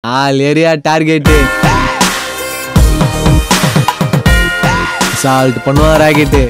all area target சால்ட் பண்ணுவான் rocket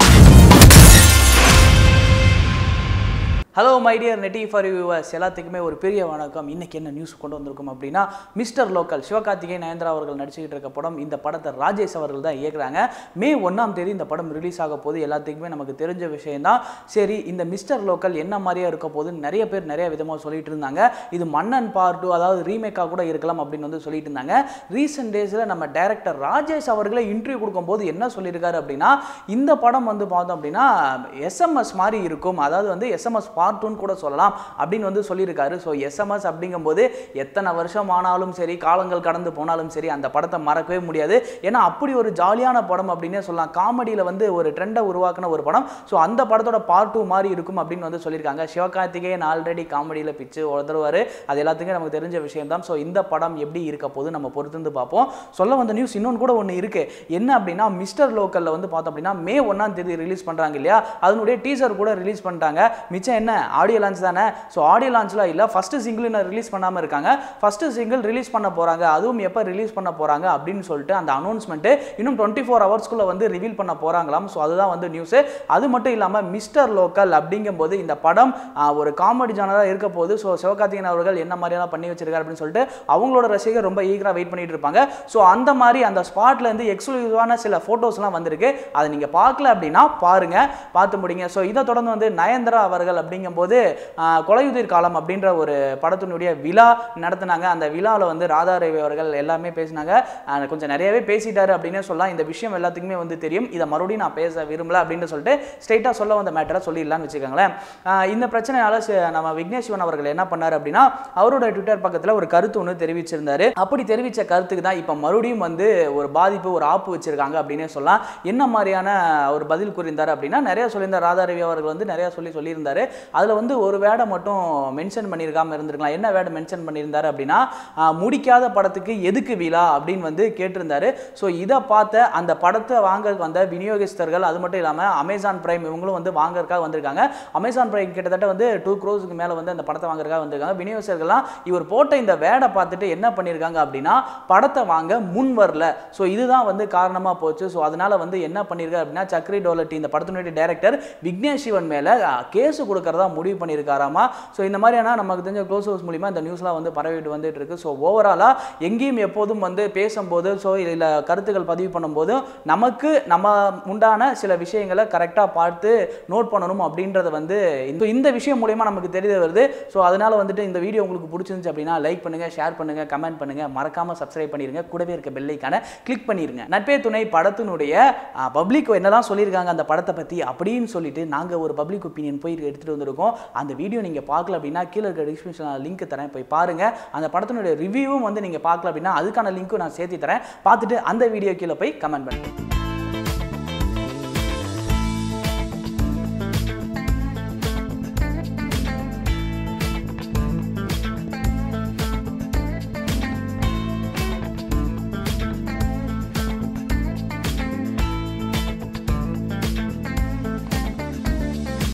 hello my dear நெட்டி ஃபார் வியூவர்ஸ் எல்லாத்துக்குமே ஒரு பெரிய வணக்கம் இன்னைக்கு என்ன நியூஸ் கொண்டு வந்திருக்கோம் அப்படின்னா மிஸ்டர் லோக்கல் சிவகார்த்திகேயன் நயன்தரா அவர்கள் நடிச்சுக்கிட்டு இருக்க படம் இந்த படத்தை ராஜேஷ் அவர்கள் தான் இயக்குறாங்க மே ஒன்றாம் தேதி இந்த படம் ரிலீஸ் ஆக போது எல்லாத்துக்குமே நமக்கு தெரிஞ்ச விஷயம்தான் சரி இந்த மிஸ்டர் லோக்கல் என்ன மாதிரியா இருக்க போகுதுன்னு நிறைய பேர் நிறைய விதமாக சொல்லிட்டு இருந்தாங்க இது மன்னன் பார்ட் டூ அதாவது ரீமேக்காக கூட இருக்கலாம் அப்படின்னு வந்து சொல்லிட்டு இருந்தாங்க ரீசெண்ட் டேஸில் நம்ம டைரக்டர் ராஜேஷ் அவர்களே இன்டர்வியூ கொடுக்கும்போது என்ன சொல்லியிருக்காரு அப்படின்னா இந்த படம் வந்து பார்த்தோம் அப்படின்னா எஸ்எம்எஸ் மாதிரி இருக்கும் அதாவது வந்து எஸ்எம்எஸ் பார்ட் டூன்னு கூட சொல்லலாம் அப்படின்னு வந்து சொல்லியிருக்காரு ஸோ எஸ்எம்எஸ் அப்படிங்கும்போது எத்தனை வருஷம் ஆனாலும் சரி காலங்கள் கடந்து போனாலும் சரி அந்த படத்தை மறக்கவே முடியாது ஏன்னா அப்படி ஒரு ஜாலியான படம் அப்படின்னே சொல்லலாம் காமெடியில் வந்து ஒரு ட்ரெண்டை உருவாக்கின ஒரு படம் ஸோ அந்த படத்தோட பார்ட் டூ மாதிரி இருக்கும் அப்படின்னு வந்து சொல்லியிருக்காங்க சிவகார்த்திகேயன் ஆல்ரெடி காமெடியில் பிச்சு உதருவார் அது எல்லாத்துக்குமே நமக்கு தெரிஞ்ச விஷயம் தான் ஸோ இந்த படம் எப்படி இருக்க போது நம்ம பொறுத்திருந்து பார்ப்போம் சொல்ல வந்த நியூஸ் இன்னொன்று கூட ஒன்று இருக்கு என்ன அப்படின்னா மிஸ்டர் லோக்கலில் வந்து பார்த்தோம் அப்படின்னா மே ஒன்றாம் தேதி ரிலீஸ் பண்ணுறாங்க இல்லையா அதனுடைய டீசர் கூட ரிலீஸ் பண்ணிட்டாங்க மிச்சம் என்ன ஆடியோ லான்ச் தானே ஸோ ஆடியோ லான்ச்சில் இல்லை ஃபஸ்ட்டு சிங்கிள் இன்னும் ரிலீஸ் பண்ணாமல் இருக்காங்க ஃபஸ்ட்டு சிங்கிள் ரிலீஸ் பண்ண போகிறாங்க அதுவும் எப்போ ரிலீஸ் பண்ண போகிறாங்க அப்படின்னு சொல்லிட்டு அந்த அனௌன்ஸ்மெண்ட்டு இன்னும் டுவெண்ட்டி ஃபோர் ஹவர்ஸ்க்குள்ளே வந்து ரிவீல் பண்ண போகிறாங்களாம் ஸோ அதுதான் வந்து நியூஸு அது மட்டும் இல்லாமல் மிஸ்டர் லோக்கல் அப்படிங்கும்போது இந்த படம் ஆ, ஒரு காமெடி ஜானராக இருக்க போது ஸோ சிவகார்த்திகேயன் அவர்கள் என்ன மாதிரியெல்லாம் பண்ணி வச்சிருக்காரு அப்படின்னு சொல்லிட்டு அவங்களோட ரசிகர் ரொம்ப ஈகராக வெயிட் பண்ணிட்டு இருப்பாங்க ஸோ அந்த மாதிரி அந்த ஸ்பாட்ல இருந்து எக்ஸ்க்ளூசிவான சில ஃபோட்டோஸ்லாம் வந்திருக்கு அதை நீங்கள் பார்க்கல அப்படின்னா பாருங்க பார்த்து முடிங்க ஸோ இதை தொடர்ந்து வந்து நயன்தரா அவர்கள் அப்படிங்கும்போது ஆஹ், கொலையுதிர் காலம் அப்படின்ற ஒரு படத்தினுடைய விழா நடத்தினாங்க அந்த விழாவில் வந்து ராதா ரவி அவர்கள் எல்லாமே பேசினாங்க ஆஹ், கொஞ்சம் நிறையவே பேசிட்டாரு அப்படின்னே சொல்லலாம் இந்த விஷயம் எல்லாத்துக்குமே வந்து தெரியும் இதை மறுபடியும் நான் பேச விரும்பல அப்படின்னு சொல்லிட்டு ஸ்ட்ரைட்டாக சொல்ல வந்த மேட்டரை சொல்லிடலாம்னு வச்சுக்கோங்களேன் ஆஹ், இந்த பிரச்சனையால சி- நம்ம விக்னேஷ் சிவன் அவர்கள் என்ன பண்ணார் அப்படின்னா அவரோட ட்விட்டர் பக்கத்தில் ஒரு கருத்து ஒன்று தெரிவிச்சிருந்தாரு அப்படி தெரிவித்த கருத்துக்கு தான் இப்போ மறுபடியும் வந்து ஒரு பாதிப்பு ஒரு ஆப்பு வச்சிருக்காங்க அப்படின்னே சொல்லலாம் என்ன மாதிரியான ஒரு பதில் கூறியிருந்தார் அப்படின்னா நிறைய சொல்லியிருந்தார் ராதாரவி அவர்கள் வந்து நிறைய சொல்லி சொல்லியிருந்தாரு அதில் வந்து ஒரு வேடை மட்டும் மென்ஷன் பண்ணியிருக்காம இருந்திருக்கலாம் என்ன வேடை மென்ஷன் பண்ணியிருந்தாரு அப்படின்னா ஆஹ், முடிக்காத படத்துக்கு எதுக்கு விழா அப்படின்னு வந்து கேட்டிருந்தாரு ஸோ இதை பார்த்த அந்த படத்தை வாங்கறதுக்கு வந்த விநியோகஸ்தர்கள் அது மட்டும் இல்லாமல் அமேசான் பிரைம் இவங்களும் வந்து வாங்குறதுக்காக வந்திருக்காங்க அமேசான் பிரைம் கிட்டத்தட்ட வந்து டூ க்ரோஸுக்கு மேலே வந்து அந்த படத்தை வாங்குறதுக்காக வந்திருக்காங்க விநியோகஸ்தர்கள்லாம் இவர் போட்ட இந்த வேடை பார்த்துட்டு என்ன பண்ணியிருக்காங்க அப்படின்னா படத்தை வாங்க முன் வரல ஸோ இதுதான் வந்து காரணமாக போச்சு ஸோ அதனால வந்து என்ன பண்ணியிருக்காரு அப்படின்னா சக்ரி டோலட்டி இந்த படத்தினுடைய டைரக்டர் விக்னேஷ் சிவன் மேலே கேஸ் கொடுக்கறதா முடிவு பண்ணியிருக்காராமா ஸோ இந்த மாதிரியான நமக்கு தெரிஞ்ச க்ளோஸ் ஹவுஸ் மூலிமா இந்த நியூஸ்லாம் வந்து பரவிட்டு வந்துட்டு இருக்கு ஸோ ஓவராலாக எங்கேயும் எப்போதும் வந்து பேசும்போது ஸோ இதில் கருத்துக்கள் பதிவு பண்ணும்போது நமக்கு நம்ம உண்டான சில விஷயங்களை கரெக்டாக பார்த்து நோட் பண்ணணும் அப்படின்றத வந்து இந்த இந்த விஷயம் மூலயமா நமக்கு தெரிய வருது ஸோ அதனால வந்துட்டு இந்த வீடியோ உங்களுக்கு பிடிச்சிருந்துச்சு அப்படின்னா லைக் பண்ணுங்க ஷேர் பண்ணுங்க கமெண்ட் பண்ணுங்க மறக்காம சப்ஸ்கிரைப் பண்ணிருங்க கூடவே இருக்க பெல்லைக்கான கிளிக் பண்ணிருங்க நட்பே துணை படத்தினுடைய பப்ளிக் என்னதான் சொல்லியிருக்காங்க அந்த படத்தை பற்றி அப்படின்னு சொல்லிட்டு நாங்கள் ஒரு பப்ளிக் ஒப்பீனியன் போய் எடுத்துகிட்டு வந்திருக்கோம் அந்த வீடியோ நீங்கள் பார்க்கல அப்படின்னா கீழே இருக்க டிஸ்கிரிப்ஷனில் லிங்க் தரேன் போய் பாருங்க அந்த படத்தினுடைய ரிவ்யூவும் வந்து நீங்கள் பார்க்கல அப்படின்னா அதுக்கான லிங்க்கும் நான் சேர்த்து தரேன் பார்த்துட்டு அந்த வீடியோ கீழே போய் கமெண்ட் பண்ணுங்க